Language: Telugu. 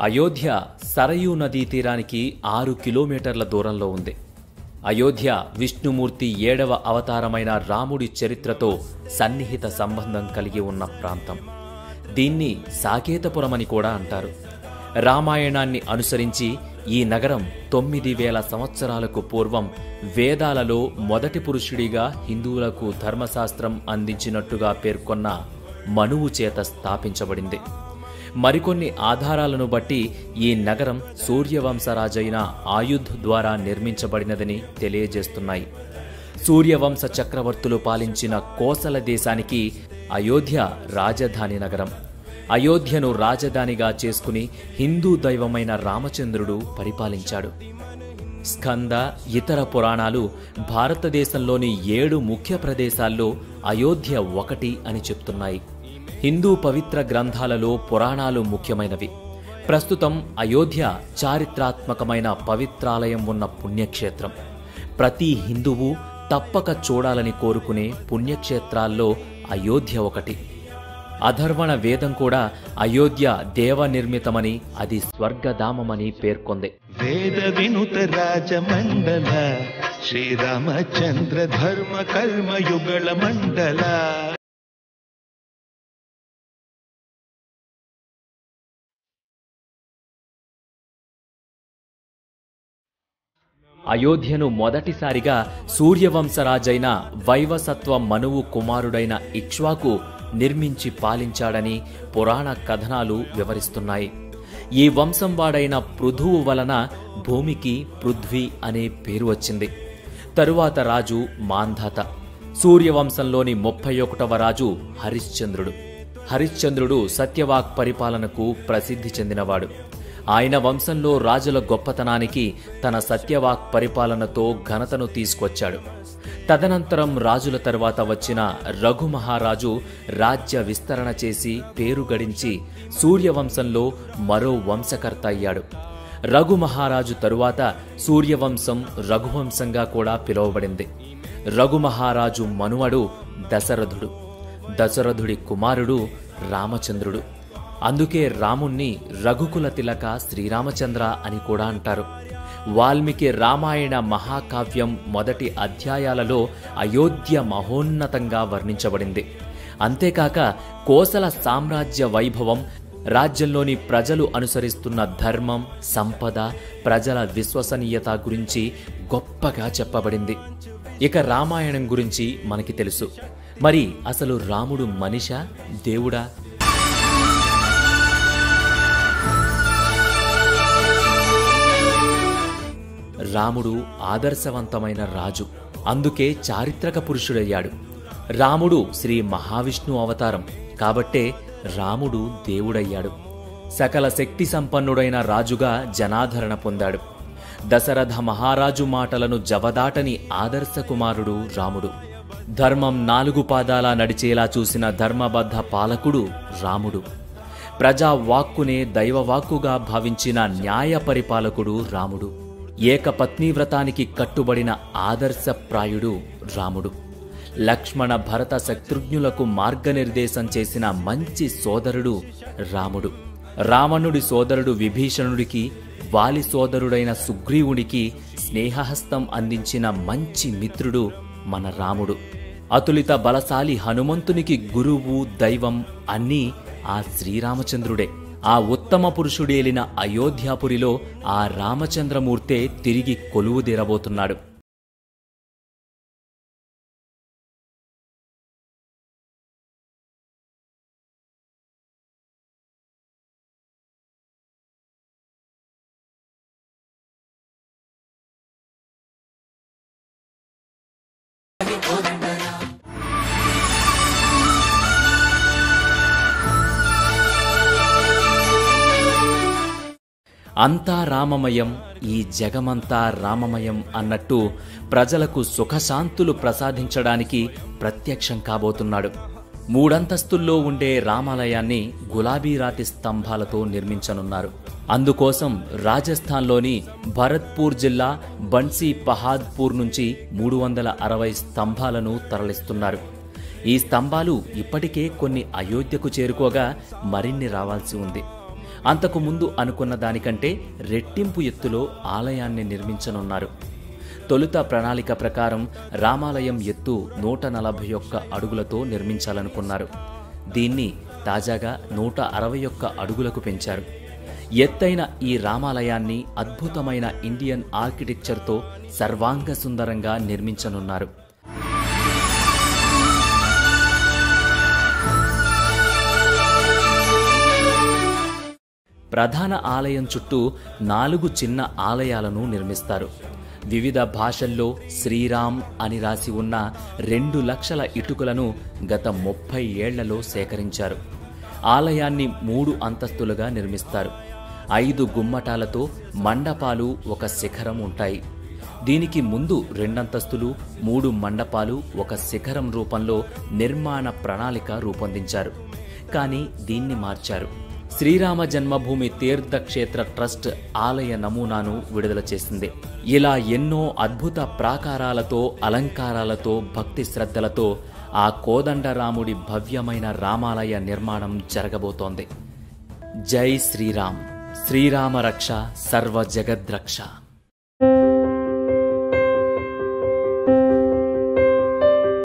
అయోధ్య సరయూ నదీ తీరానికి ఆరు కిలోమీటర్ల దూరంలో ఉంది అయోధ్య విష్ణుమూర్తి ఏడవ అవతారమైన రాముడి చరిత్రతో సన్నిహిత సంబంధం కలిగి ఉన్న ప్రాంతం దీన్ని సాకేతపురమని కూడా అంటారు రామాయణాన్ని అనుసరించి ఈ నగరం తొమ్మిది వేల సంవత్సరాలకు పూర్వం వేదాలలో మొదటి పురుషుడిగా హిందువులకు ధర్మశాస్త్రం అందించినట్టుగా పేర్కొన్న మనువు చేత స్థాపించబడింది మరికొన్ని ఆధారాలను బట్టి ఈ నగరం సూర్యవంశరాజైన ఆయుధ్ ద్వారా నిర్మించబడినదని తెలియజేస్తున్నాయి సూర్యవంశ చక్రవర్తులు పాలించిన కోసల దేశానికి అయోధ్య రాజధాని నగరం అయోధ్యను రాజధానిగా చేసుకుని హిందూ దైవమైన రామచంద్రుడు పరిపాలించాడు స్కంద ఇతర పురాణాలు భారతదేశంలోని ఏడు ముఖ్య ప్రదేశాల్లో అయోధ్య ఒకటి అని చెప్తున్నాయి హిందూ పవిత్ర గ్రంథాలలో పురాణాలు ముఖ్యమైనవి ప్రస్తుతం అయోధ్య చారిత్రాత్మకమైన పవిత్రాలయం ఉన్న పుణ్యక్షేత్రం ప్రతి హిందువు తప్పక చూడాలని కోరుకునే పుణ్యక్షేత్రాల్లో అయోధ్య ఒకటి అధర్వణ వేదం కూడా అయోధ్య దేవ నిర్మితమని అది స్వర్గధామమని పేర్కొంది వేద వినుత రాజమండల శ్రీరామచంద్ర ధర్మ కర్మ యుగళ మండల అయోధ్యను మొదటిసారిగా సూర్యవంశరాజైన వైవసత్వ మనువు కుమారుడైన ఇక్ష్వాకు నిర్మించి పాలించాడని పురాణ కథనాలు వివరిస్తున్నాయి ఈ వంశం వాడైన పృథువు వలన భూమికి పృథ్వీ అనే పేరు వచ్చింది తరువాత రాజు మాంధాత సూర్యవంశంలోని ముప్పై ఒకటవ రాజు హరిశ్చంద్రుడు హరిశ్చంద్రుడు సత్యవాక్ పరిపాలనకు ప్రసిద్ధి చెందినవాడు ఆయన వంశంలో రాజుల గొప్పతనానికి తన సత్యవాక్ పరిపాలనతో ఘనతను తీసుకొచ్చాడు తదనంతరం రాజుల తరువాత వచ్చిన రఘు మహారాజు రాజ్య విస్తరణ చేసి పేరు గడించి సూర్యవంశంలో మరో వంశకర్త అయ్యాడు రఘు మహారాజు తరువాత సూర్యవంశం రఘువంశంగా కూడా పిలువబడింది రఘు మహారాజు మనువడు దశరథుడు దశరథుడి కుమారుడు రామచంద్రుడు అందుకే రాముణ్ణి రఘుకుల తిలక శ్రీరామచంద్ర అని కూడా అంటారు వాల్మీకి రామాయణ మహాకావ్యం మొదటి అధ్యాయాలలో అయోధ్య మహోన్నతంగా వర్ణించబడింది అంతేకాక కోసల సామ్రాజ్య వైభవం రాజ్యంలోని ప్రజలు అనుసరిస్తున్న ధర్మం సంపద ప్రజల విశ్వసనీయత గురించి గొప్పగా చెప్పబడింది ఇక రామాయణం గురించి మనకి తెలుసు మరి అసలు రాముడు మనిషా దేవుడా రాముడు ఆదర్శవంతమైన రాజు అందుకే చారిత్రక పురుషుడయ్యాడు రాముడు శ్రీ మహావిష్ణు అవతారం కాబట్టే రాముడు దేవుడయ్యాడు సకల శక్తి సంపన్నుడైన రాజుగా జనాదరణ పొందాడు దశరథ మహారాజు మాటలను జవదాటని ఆదర్శ కుమారుడు రాముడు ధర్మం నాలుగు పాదాలా నడిచేలా చూసిన ధర్మబద్ధ పాలకుడు రాముడు ప్రజా వాక్కునే దైవవాక్కుగా భావించిన న్యాయ పరిపాలకుడు రాముడు ఏకపత్ని వ్రతానికి కట్టుబడిన ఆదర్శప్రాయుడు రాముడు లక్ష్మణ భరత శత్రుఘ్నులకు మార్గనిర్దేశం చేసిన మంచి సోదరుడు రాముడు రావణుడి సోదరుడు విభీషణుడికి వాలి సోదరుడైన సుగ్రీవుడికి స్నేహహస్తం అందించిన మంచి మిత్రుడు మన రాముడు అతులిత బలశాలి హనుమంతునికి గురువు దైవం అన్నీ ఆ శ్రీరామచంద్రుడే ఆ ఉత్తమ పురుషుడేలిన అయోధ్యాపురిలో ఆ రామచంద్రమూర్తే తిరిగి కొలువుదీరబోతున్నాడు అంతా రామమయం ఈ జగమంతా రామమయం అన్నట్టు ప్రజలకు సుఖశాంతులు ప్రసాదించడానికి ప్రత్యక్షం కాబోతున్నాడు మూడంతస్తుల్లో ఉండే రామాలయాన్ని గులాబీ రాతి స్తంభాలతో నిర్మించనున్నారు అందుకోసం రాజస్థాన్లోని భరత్పూర్ జిల్లా బన్సీ పహాద్పూర్ నుంచి మూడు వందల అరవై స్తంభాలను తరలిస్తున్నారు ఈ స్తంభాలు ఇప్పటికే కొన్ని అయోధ్యకు చేరుకోగా మరిన్ని రావాల్సి ఉంది అంతకు ముందు అనుకున్న దానికంటే రెట్టింపు ఎత్తులో ఆలయాన్ని నిర్మించనున్నారు తొలుత ప్రణాళిక ప్రకారం రామాలయం ఎత్తు నూట నలభై ఒక్క అడుగులతో నిర్మించాలనుకున్నారు దీన్ని తాజాగా నూట అరవై ఒక్క అడుగులకు పెంచారు ఎత్తైన ఈ రామాలయాన్ని అద్భుతమైన ఇండియన్ ఆర్కిటెక్చర్తో సర్వాంగ సుందరంగా నిర్మించనున్నారు ప్రధాన ఆలయం చుట్టూ నాలుగు చిన్న ఆలయాలను నిర్మిస్తారు వివిధ భాషల్లో శ్రీరామ్ అని రాసి ఉన్న రెండు లక్షల ఇటుకలను గత ముప్పై ఏళ్లలో సేకరించారు ఆలయాన్ని మూడు అంతస్తులుగా నిర్మిస్తారు ఐదు గుమ్మటాలతో మండపాలు ఒక శిఖరం ఉంటాయి దీనికి ముందు రెండంతస్తులు మూడు మండపాలు ఒక శిఖరం రూపంలో నిర్మాణ ప్రణాళిక రూపొందించారు కానీ దీన్ని మార్చారు శ్రీరామ జన్మభూమి తీర్థక్షేత్ర ట్రస్ట్ ఆలయ నమూనాను విడుదల చేసింది ఇలా ఎన్నో అద్భుత ప్రాకారాలతో అలంకారాలతో భక్తి శ్రద్ధలతో ఆ కోదండరాముడి భవ్యమైన రామాలయ నిర్మాణం జరగబోతోంది జై శ్రీరామ్ శ్రీరామ రక్ష సర్వ జగద్రక్ష